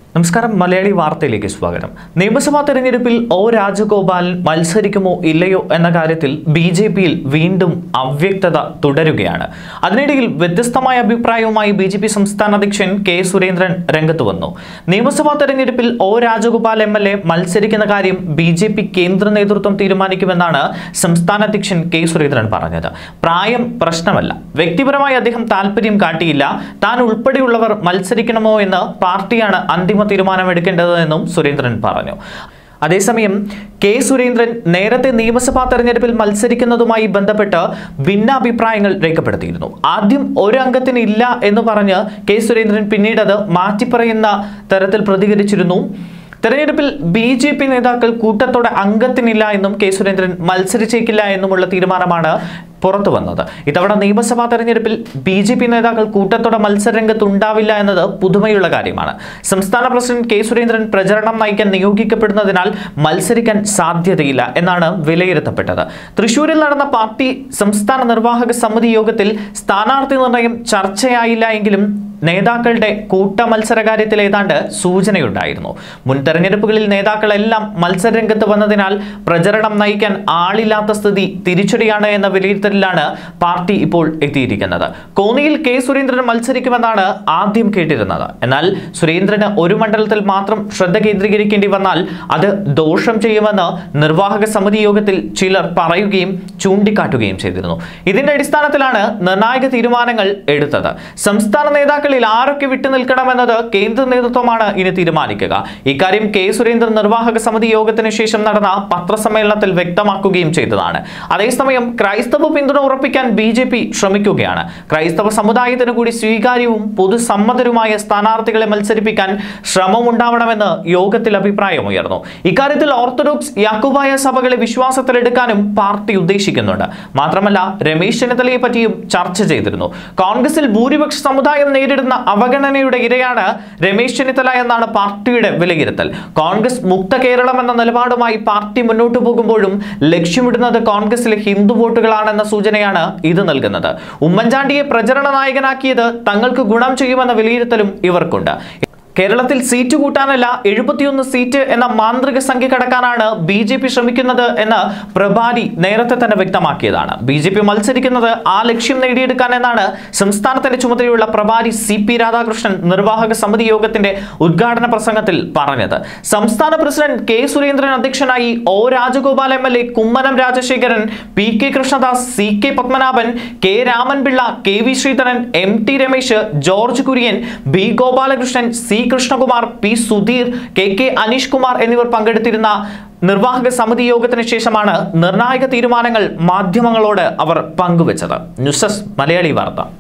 നമസ്കാരം മലയാളി വാർത്തയിലേക്ക് സ്വാഗതം നിയമസഭാ തെരഞ്ഞെടുപ്പിൽ ഒ രാജഗോപാലൻ മത്സരിക്കുമോ ഇല്ലയോ എന്ന കാര്യത്തിൽ ബി ജെ പിയിൽ വീണ്ടും അവ്യക്തത തുടരുകയാണ് അതിനിടയിൽ വ്യത്യസ്തമായ അഭിപ്രായവുമായി ബി ജെ പി സംസ്ഥാന അധ്യക്ഷൻ കെ സുരേന്ദ്രൻ രംഗത്ത് വന്നു നിയമസഭാ തെരഞ്ഞെടുപ്പിൽ O Rajagopal M L A മത്സരിക്കുന്ന കാര്യം ബി ജെ പി കേന്ദ്ര നേതൃത്വം തീരുമാനിക്കുമെന്നാണ് സംസ്ഥാന അധ്യക്ഷൻ കെ സുരേന്ദ്രൻ പറഞ്ഞത് പ്രായം പ്രശ്നമല്ല വ്യക്തിപരമായി അദ്ദേഹം താല്പര്യം കാട്ടിയില്ല താൻ ഉൾപ്പെടെയുള്ളവർ മത്സരിക്കണമോ എന്ന് പാർട്ടിയാണ് അന്തിമ തീരുമാനമെടുക്കേണ്ടതെന്നും സുരേന്ദ്രൻ പറഞ്ഞു അതേസമയം കെ സുരേന്ദ്രൻ നേരത്തെ നിയമസഭാ തെരഞ്ഞെടുപ്പിൽ മത്സരിക്കുന്നതുമായി ബന്ധപ്പെട്ട് ഭിന്നാഭിപ്രായങ്ങൾ രേഖപ്പെടുത്തിയിരുന്നു ആദ്യം ഒരു അംഗത്തിന് ഇല്ല എന്ന് പറഞ്ഞ് കെ സുരേന്ദ്രൻ പിന്നീട് അത് മാറ്റിപ്പറയുന്ന തരത്തിൽ പ്രതികരിച്ചിരുന്നു തെരഞ്ഞെടുപ്പിൽ ബി ജെ പി നേതാക്കൾ കൂട്ടത്തോടെ അംഗത്തിനില്ല എന്നും കെ സുരേന്ദ്രൻ മത്സരിച്ചേക്കില്ല എന്നുമുള്ള തീരുമാനമാണ് പുറത്തു വന്നത് ഇത്തവണ നിയമസഭാ തെരഞ്ഞെടുപ്പിൽ ബി ജെ പി നേതാക്കൾ കൂട്ടത്തോടെ മത്സരരംഗത്ത് ഉണ്ടാവില്ല എന്നത് പുതുമയുള്ള കാര്യമാണ് സംസ്ഥാന പ്രസിഡന്റ് കെ സുരേന്ദ്രൻ പ്രചരണം നയിക്കാൻ നിയോഗിക്കപ്പെടുന്നതിനാൽ മത്സരിക്കാൻ സാധ്യതയില്ല എന്നാണ് വിലയിരുത്തപ്പെട്ടത് തൃശൂരിൽ നടന്ന പാർട്ടി സംസ്ഥാന നിർവാഹക സമിതി യോഗത്തിൽ സ്ഥാനാർത്ഥി നിർണയം ചർച്ചയായില്ല എങ്കിലും നേതാക്കളുടെ കൂട്ട മത്സരകാര്യത്തിൽ ഏതാണ്ട് സൂചനയുണ്ടായിരുന്നു മുൻ തെരഞ്ഞെടുപ്പുകളിൽ നേതാക്കളെല്ലാം മത്സരരംഗത്ത് വന്നതിനാൽ പ്രചരണം നയിക്കാൻ ആളില്ലാത്ത സ്ഥിതി തിരിച്ചടിയാണ് എന്ന വിലയിരുത്തലിലാണ് പാർട്ടി ഇപ്പോൾ എത്തിയിരിക്കുന്നത് കോന്നിയിൽ കെ സുരേന്ദ്രൻ മത്സരിക്കുമെന്നാണ് ആദ്യം കേട്ടിരുന്നത് എന്നാൽ സുരേന്ദ്രന് ഒരു മണ്ഡലത്തിൽ മാത്രം ശ്രദ്ധ കേന്ദ്രീകരിക്കേണ്ടി വന്നാൽ അത് ദോഷം ചെയ്യുമെന്ന് നിർവാഹക സമിതി യോഗത്തിൽ ചിലർ പറയുകയും ചൂണ്ടിക്കാട്ടുകയും ചെയ്തിരുന്നു ഇതിന്റെ അടിസ്ഥാനത്തിലാണ് നിർണായക തീരുമാനങ്ങൾ എടുത്തത് സംസ്ഥാന നേതാക്കളിൽ ആരൊക്കെ വിട്ടുനിൽക്കണമെന്നത് കേന്ദ്ര നേതൃത്വമാണ് ഇനി തീരുമാനിക്കുക ഇക്കാര്യം കെ സുരേന്ദ്രൻ നിർവാഹക സമിതി യോഗത്തിന് ശേഷം നടന്ന പത്രസമ്മേളനത്തിൽ വ്യക്തമാക്കുകയും ചെയ്തതാണ് അതേസമയം ക്രൈസ്തവ പിന്തുണ ഉറപ്പിക്കാൻ ബി ജെ പി ശ്രമിക്കുകയാണ് ക്രൈസ്തവ സമുദായത്തിന് കൂടി സ്വീകാര്യവും പൊതുസമ്മതരുമായ സ്ഥാനാർത്ഥികളെ മത്സരിപ്പിക്കാൻ ശ്രമമുണ്ടാവണമെന്ന് യോഗത്തിൽ അഭിപ്രായമുയർന്നു ഇക്കാര്യത്തിൽ ഓർത്തഡോക്സ് യാക്കോബായ സഭകളെ വിശ്വാസത്തിലെടുക്കാനും പാർട്ടി ഉദ്ദേശിക്കുന്നുണ്ട് മാത്രമല്ല രമേശ് ചെന്നിത്തലയെ പറ്റിയും ചർച്ച ചെയ്തിരുന്നു കോൺഗ്രസിൽ ഭൂരിപക്ഷ സമുദായം നേരിടുന്ന അവഗണനയുടെ ഇരയാണ് രമേശ് ചെന്നിത്തല എന്നാണ് പാർട്ടിയുടെ വിലയിരുത്തൽ കോൺഗ്രസ് മുക്ത കേരളം എന്ന നിലപാടുമായി പാർട്ടി മുന്നോട്ടു പോകുമ്പോഴും ലക്ഷ്യമിടുന്നത് കോൺഗ്രസിലെ ഹിന്ദു വോട്ടുകളാണെന്ന സൂചനയാണ് ഇത് നൽകുന്നത് ഉമ്മൻചാണ്ടിയെ പ്രചരണ നായകനാക്കിയത് തങ്ങൾക്ക് ഗുണം ചെയ്യുമെന്ന വിലയിരുത്തലും ഇവർക്കുണ്ട് കേരളത്തിൽ സീറ്റ് കൂട്ടാനല്ല എഴുപത്തിയൊന്ന് സീറ്റ് എന്ന മാന്ത്രിക സംഖ്യ കടക്കാനാണ് ബി ജെ പി ശ്രമിക്കുന്നത് എന്ന് പ്രഭാരി നേരത്തെ തന്നെ വ്യക്തമാക്കിയതാണ് ബി ജെ പി മത്സരിക്കുന്നത് ആ ലക്ഷ്യം നേടിയെടുക്കാൻ എന്നാണ് സംസ്ഥാനത്തിന്റെ ചുമതലയുള്ള പ്രഭാരി സി പി രാധാകൃഷ്ണൻ നിർവാഹക സമിതി യോഗത്തിന്റെ ഉദ്ഘാടന പ്രസംഗത്തിൽ പറഞ്ഞത് സംസ്ഥാന പ്രസിഡന്റ് കെ സുരേന്ദ്രൻ അധ്യക്ഷനായി O Rajagopal M L A Kummanam Rajasekharan P K Krishnadas C K Padmanabhan K Ramanpillai K V Sreedharan M T Ramesh George Kurian B Gopalakrishnan C Krishnakumar P Sudheer K K Aneesh Kumar എന്നിവർ പങ്കെടുത്തിരുന്ന നിർവാഹക സമിതി യോഗത്തിന് ശേഷമാണ് നിർണായക തീരുമാനങ്ങൾ മാധ്യമങ്ങളോട് അവർ പങ്കുവച്ചത് ന്യൂസ് ഡെസ്ക് മലയാളി വാർത്ത